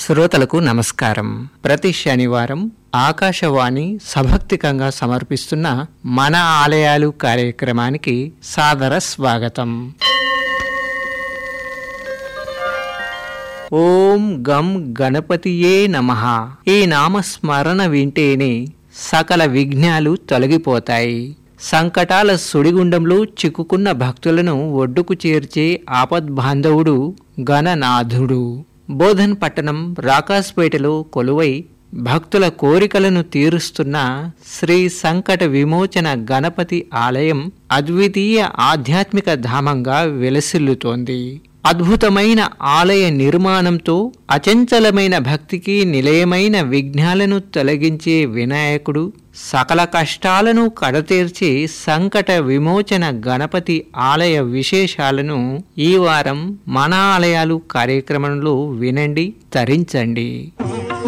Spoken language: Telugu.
శ్రోతలకు నమస్కారం ప్రతి శనివారం ఆకాశవాణి సభక్తికంగా సమర్పిస్తున్న మన ఆలయాలు కార్యక్రమానికి సాదర స్వాగతం ఓం గం గణపతియే నమః ఈ నామస్మరణ వింటేనే సకల విఘ్నాలు తొలగిపోతాయి సంకటాల సుడిగుండంలో చిక్కుకున్న భక్తులను ఒడ్డుకు చేర్చే ఆపద్బాంధవుడు గణనాథుడు బోధన్ పట్టణం రాకాస్పేటలో కొలువై భక్తుల కోరికలను తీరుస్తున్న శ్రీ సంకట విమోచన గణపతి ఆలయం అద్వితీయ ఆధ్యాత్మిక ధామంగా వెలసిల్లుతోంది అద్భుతమైన ఆలయ నిర్మాణంతో అచంచలమైన భక్తికి నిలయమైన విఘ్నాలను తొలగించే వినాయకుడు సకల కష్టాలను కడతీర్చే సంకట విమోచన గణపతి ఆలయ విశేషాలను ఈ వారం మన ఆలయాలు కార్యక్రమంలో వినండి తరించండి